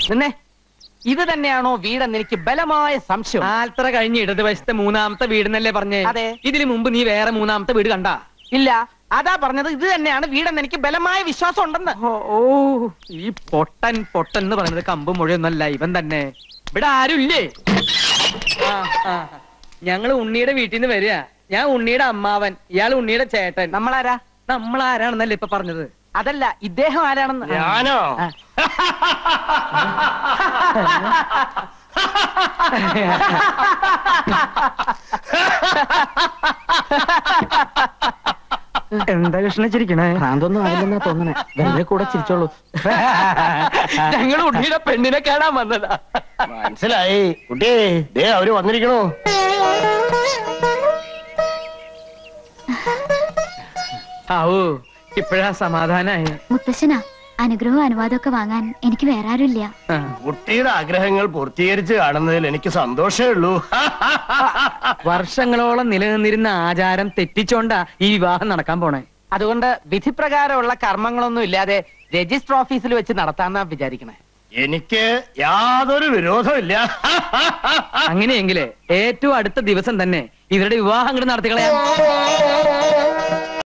നിന്നെ ഇത് തന്നെയാണോ വീടെന്ന് എനിക്ക് ബലമായ സംശയം ആൽത്തറ കഴിഞ്ഞ് ഇടതുവശത്തെ മൂന്നാമത്തെ വീടെന്നല്ലേ പറഞ്ഞേ അതെ. ഇതിനു മുമ്പ് നീ വേറെ മൂന്നാമത്തെ വീട് കണ്ടാ ഇല്ല അതാ പറഞ്ഞത് ഇത് തന്നെയാണ് വീടെന്ന് എനിക്ക് ബലമായ വിശ്വാസം ഉണ്ടെന്ന് ഓ ഓ, ഈ പൊട്ടൻ പൊട്ടൻ എന്ന് പറയുന്നത് കമ്പ് മുഴയൊന്നല്ല ഇവൻ തന്നെ ഇവിടെ ആരുമില്ലേ ആ, ആ. ഞങ്ങള് ഉണ്ണിയുടെ വീട്ടിൽ നിന്ന് വരിക ഞാൻ ഉണ്ണിയുടെ അമ്മാവൻ ഇയാൾ ഉണ്ണിയുടെ ചേട്ടൻ നമ്മളാരാ നമ്മൾ ആരാണെന്നല്ലേ ഇപ്പൊ പറഞ്ഞത് അതല്ല ഇദ്ദേഹം ആരാണെന്ന് ഞാനോ ആ. എന്താ കൃഷ്ണ ചിരിക്കണേ ഭ്രാന്തൊന്നും ആവില്ലെന്നാ തോന്നണേ വെറുതെ കൂടെ ചിരിച്ചോളൂ ഞങ്ങൾ ഉണ്ണിയുടെ പെണ്ണിനെ കാണാൻ വന്നതാ മനസ്സിലായി കുട്ടിയെ ദേ അവര് വന്നിരിക്കണോ ആവൂ ഇപ്പഴാ സമാധാനായി മുത്തശ്ശനാ അനുഗ്രഹവും അനുവാദമൊക്കെ വാങ്ങാൻ എനിക്ക് വേറെ ആരുമില്ല ആ. കുട്ടിയുടെ ആഗ്രഹങ്ങൾ പൂർത്തീകരിച്ച് കാണുന്നതിൽ എനിക്ക് സന്തോഷമേ ഉള്ളൂ വർഷങ്ങളോളം നിലനിന്നിരുന്ന ആചാരം തെറ്റിച്ചോണ്ടാ ഈ വിവാഹം നടക്കാൻ പോണേ അതുകൊണ്ട് വിധിപ്രകാരമുള്ള കർമ്മങ്ങളൊന്നും ഇല്ലാതെ രജിസ്റ്റർ ഓഫീസിൽ വെച്ച് നടത്താന്നാ വിചാരിക്കണേ എനിക്ക് യാതൊരു വിരോധമില്ല അങ്ങനെയെങ്കില് ഏറ്റവും അടുത്ത ദിവസം തന്നെ ഇവരുടെ വിവാഹം അങ്ങോട്ട് നടത്തിക്കളയാം